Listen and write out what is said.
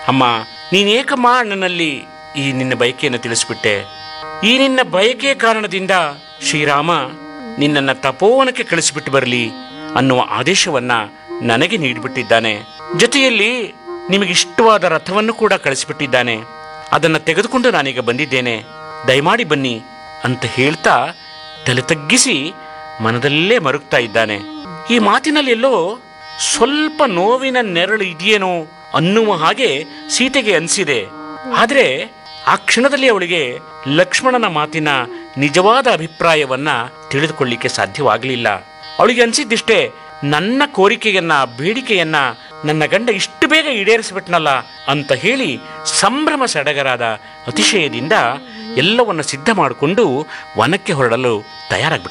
ಅಮ್ಮ ನೀನೇಕಮ್ಮ ಅಣ್ಣನಲ್ಲಿ ಈ ನಿನ್ನ ಬಯಕೆಯನ್ನು ತಿಳಿಸ್ಬಿಟ್ಟೆ ಈ ನಿನ್ನ ಬಯಕೆ ಕಾರಣದಿಂದ ಶ್ರೀರಾಮ ನಿನ್ನನ್ನ ತಪೋವನಕ್ಕೆ ಕಳಿಸಿಬಿಟ್ಟು ಬರಲಿ ಅನ್ನುವ ಆದೇಶವನ್ನ ನನಗೆ ನೀಡಿಬಿಟ್ಟಿದ್ದಾನೆ ಜೊತೆಯಲ್ಲಿ ನಿಮಗಿಷ್ಟವಾದ ರಥವನ್ನು ಕೂಡ ಕಳಿಸಿಬಿಟ್ಟಿದ್ದಾನೆ ಅದನ್ನು ತೆಗೆದುಕೊಂಡು ನಾನೀಗ ಬಂದಿದ್ದೇನೆ ದಯಮಾಡಿ ಬನ್ನಿ ಅಂತ ಹೇಳ್ತಾ ತಲೆ ತಗ್ಗಿಸಿ ಮನದಲ್ಲೇ ಮರುಗ್ತಾ ಇದ್ದಾನೆ ಈ ಮಾತಿನಲ್ಲೆಲ್ಲೋ ಸ್ವಲ್ಪ ನೋವಿನ ನೆರಳು ಇದೆಯೇನೋ ಅನ್ನುವ ಹಾಗೆ ಸೀತೆಗೆ ಅನಿಸಿದೆ ಆದರೆ ಆ ಕ್ಷಣದಲ್ಲಿ ಅವಳಿಗೆ ಲಕ್ಷ್ಮಣನ ಮಾತಿನ ನಿಜವಾದ ಅಭಿಪ್ರಾಯವನ್ನ ತಿಳಿದುಕೊಳ್ಳಿಕ್ಕೆ ಸಾಧ್ಯವಾಗಲಿಲ್ಲ ಅವಳಿಗೆ ಅನಿಸಿದ್ದಿಷ್ಟೇ ನನ್ನ ಕೋರಿಕೆಯನ್ನ ಬೇಡಿಕೆಯನ್ನ ನನ್ನ ಗಂಡ ಇಷ್ಟು ಬೇಗ ಈಡೇರಿಸಿಬಿಟ್ನಲ್ಲ ಅಂತ ಹೇಳಿ ಸಂಭ್ರಮ ಸಡಗರಾದ ಅತಿಶಯದಿಂದ ಎಲ್ಲವನ್ನ ಸಿದ್ಧ ಮಾಡಿಕೊಂಡು ವನಕ್ಕೆ ಹೊರಡಲು ತಯಾರಾಗ್ಬಿಟ್ಟ